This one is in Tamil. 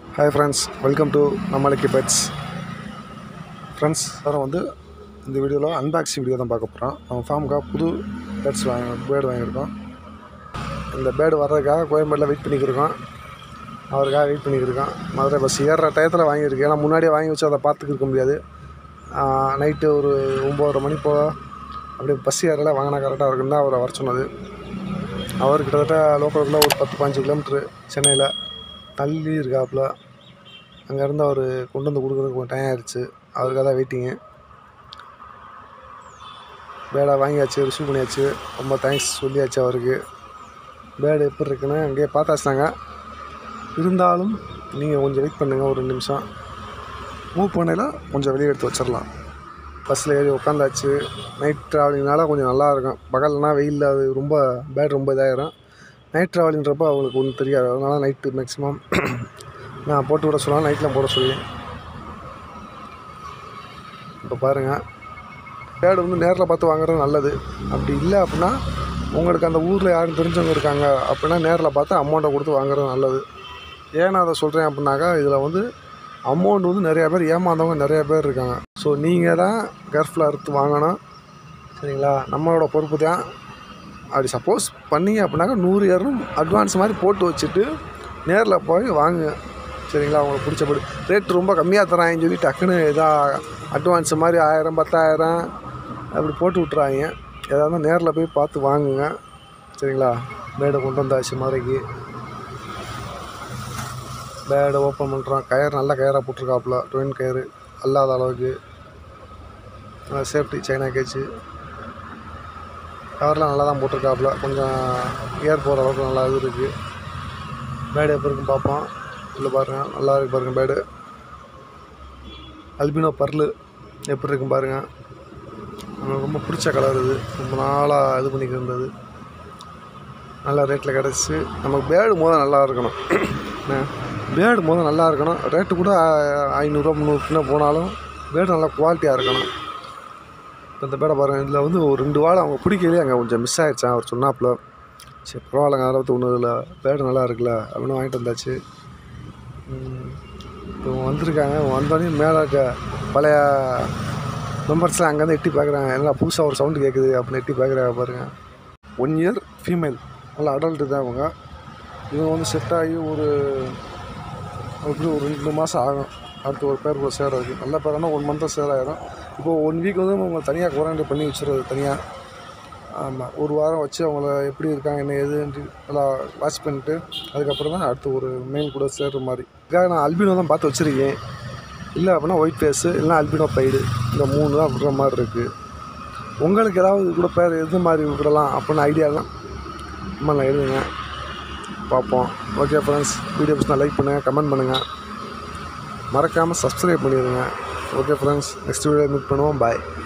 ஹாய் ஃப்ரெண்ட்ஸ் வெல்கம் டு நம்மளுக்கு பெட்ஸ் ஃப்ரெண்ட்ஸ் சார் வந்து இந்த வீடியோவில் அன்பாக்சிங் வீடியோ தான் பார்க்க போகிறோம் நம்ம ஃபார்முக்காக புது பெட்ஸ் வாங்கி பேர்டு வாங்கியிருக்கோம் இந்த பேர்டு வர்றதுக்காக கோயம்பேடில் வெயிட் பண்ணிக்கிருக்கோம் அவருக்காக வெயிட் பண்ணிக்கிருக்கோம் மதுரை பஸ் ஏறுற டயத்தில் வாங்கியிருக்கு ஏன்னா முன்னாடியே வாங்கி வச்சு அதை பார்த்துக்க இருக்க முடியாது நைட்டு ஒரு ஒம்போதரை மணி போக அப்படியே பஸ் ஏறல வாங்கினா கரெக்டாக இருக்குன்னு தான் அவரை வர சொன்னது அவர் கிட்டத்தட்ட லோக்கலுக்குள்ள ஒரு பத்து பாஞ்சு கிலோமீட்ரு சென்னையில் தள்ளி இருக்காப்புல அங்கேருந்து அவர் கொண்டு வந்து கொடுக்குறதுக்கு கொஞ்சம் டைம் ஆயிடுச்சு அவருக்காக தான் வெயிட்டிங்கு பேடை வாங்கியாச்சு ரிசீவ் பண்ணியாச்சு ரொம்ப தேங்க்ஸ் சொல்லியாச்சு அவருக்கு பேடு எப்படி இருக்குன்னு அங்கேயே பார்த்தாச்சுனாங்க இருந்தாலும் நீங்கள் கொஞ்சம் வெயிட் பண்ணுங்கள் ஒரு ரெண்டு நிமிஷம் மூவ் பண்ணையில் கொஞ்சம் வெளியே எடுத்து வச்சிடலாம் பஸ்ஸில் ஏறி உட்காந்தாச்சு நைட் ட்ராவலிங்னால கொஞ்சம் நல்லா இருக்கும் பகல்னா வெயிலில் அது ரொம்ப பேட் ரொம்ப இதாயிரும் நைட் ட்ராவலிங்கிறப்ப அவங்களுக்கு ஒன்றும் தெரியாது அதனால நைட்டு மேக்ஸிமம் நான் போட்டு விட சொன்னால் நைட்டில் போட சொல்லி இப்போ பாருங்கள் பேடு வந்து நேரில் பார்த்து வாங்குறது நல்லது அப்படி இல்லை அப்படின்னா உங்களுக்கு அந்த ஊரில் யாரும் தெரிஞ்சவங்க இருக்காங்க அப்படின்னா நேரில் பார்த்து அமௌண்ட்டை கொடுத்து வாங்குறது நல்லது ஏன் நான் அதை சொல்கிறேன் அப்படின்னாக்கா இதில் வந்து அமௌண்ட் வந்து நிறையா பேர் ஏமாந்தவங்க நிறையா பேர் இருக்காங்க ஸோ நீங்கள் தான் கேர்ஃபுல்லாக எடுத்து வாங்கணும் சரிங்களா நம்மளோட பொறுப்பு தான் அப்படி சப்போஸ் பண்ணீங்க அப்படின்னாக்கா நூறு இரநூறு அட்வான்ஸ் மாதிரி போட்டு வச்சுட்டு நேரில் போய் வாங்குங்க சரிங்களா உங்களுக்கு பிடிச்சபடி ரேட் ரொம்ப கம்மியாக தராங்கன்னு சொல்லி டக்குன்னு இதாக அட்வான்ஸ் மாதிரி ஆயிரம் பத்தாயிரம் அப்படி போட்டு விட்றாங்க ஏதாவது நேரில் போய் பார்த்து வாங்குங்க சரிங்களா பேடை கொண்டு வந்தாச்சு மதுரைக்கு பேடை ஓப்பன் பண்ணுறோம் கயர் நல்ல கயராக போட்டிருக்காப்புல ட்வின் கயரு அல்லாத அளவுக்கு சேஃப்டி சைனா கேச்சு கவர்லாம் நல்லா தான் போட்டிருக்காப்புல கொஞ்சம் ஏர் போகிற அளவுக்கு நல்லா இது இருக்குது பேடு எப்போ இருக்குன்னு பார்ப்போம் இல்லை பாருங்கள் நல்லா இருக்கு பாருங்கள் பேடு அல்பினோ பர்லு எப்படி இருக்குன்னு பாருங்கள் எனக்கு ரொம்ப பிடிச்ச கலர் இது ரொம்ப நாளாக இது பண்ணிக்கிட்டு இருந்தது நல்ல ரேட்டில் கிடச்சி நமக்கு பேடு முதல் நல்லா இருக்கணும் என்ன பேடு முதல் நல்லா இருக்கணும் ரேட்டு கூட ஐநூறுரூவா முந்நூறுக்குன்னு போனாலும் பேடு நல்லா குவாலிட்டியாக இருக்கணும் இப்போ இந்த பேடை பாருங்கள் இதில் வந்து ஒரு ரெண்டு வாழை அவங்க பிடிக்கலையே அங்கே கொஞ்சம் மிஸ் ஆகிடுச்சான் அவர் சொன்னாப்புல சரி பரவாயில்லங்க அதை பற்றி ஒன்றும் இல்லை பேடு நல்லா இருக்குல்ல அப்படின்னு வாங்கிட்டு வந்தாச்சு இப்போ இவங்க வந்திருக்காங்க இவங்க வந்தோடனே மேலே இருக்க பழைய மெம்பர்ஸ்லாம் அங்கேருந்து எட்டி பார்க்குறாங்க எல்லாம் புதுசாக ஒரு சவுண்டு கேட்குது அப்படின்னு எட்டி பார்க்குறாங்க பாருங்கள் ஒன் இயர் ஃபீமேல் நல்லா அடல்ட்டு தான் இவங்க இவங்க வந்து செட் ஆகி ஒரு எப்படி ஒரு ரெண்டு மாதம் ஆகும் அடுத்து ஒரு பேர் கூட சேர்றதுக்கு நல்ல பேரானா ஒன் மந்த்தாக சேர் ஆகிடும் இப்போது ஒன் வீக் வந்து அவங்க தனியாக குவாரண்டைன் பண்ணி வச்சுருது தனியாக ஆமாம் ஒரு வாரம் வச்சு அவங்கள எப்படி இருக்காங்க என்ன ஏதுன்ட்டு நல்லா வாட்ச் பண்ணிட்டு அதுக்கப்புறம் தான் அடுத்து ஒரு மெயில் கூட சேர்ற மாதிரி இதுக்காக நான் அல்பினோ தான் பார்த்து வச்சுருக்கேன் இல்லை அப்படின்னா ஒயிட் ஃபேஸு இல்லைனா அல்பினோ பைடு இந்த மூணு தான் விடுற மாதிரி இருக்குது உங்களுக்கு ஏதாவது இது கூட பேர் எது மாதிரி விடலாம் அப்படின்னு ஐடியாலாம் நம்ம எழுதுங்க பார்ப்போம் ஓகே ஃப்ரெண்ட்ஸ் வீடியோ பிடிச்சா லைக் பண்ணுங்கள் கமெண்ட் பண்ணுங்கள் மறக்காமல் சப்ஸ்கிரைப் பண்ணிடுங்க okay friends next video meet பண்ணுவோம் பாய்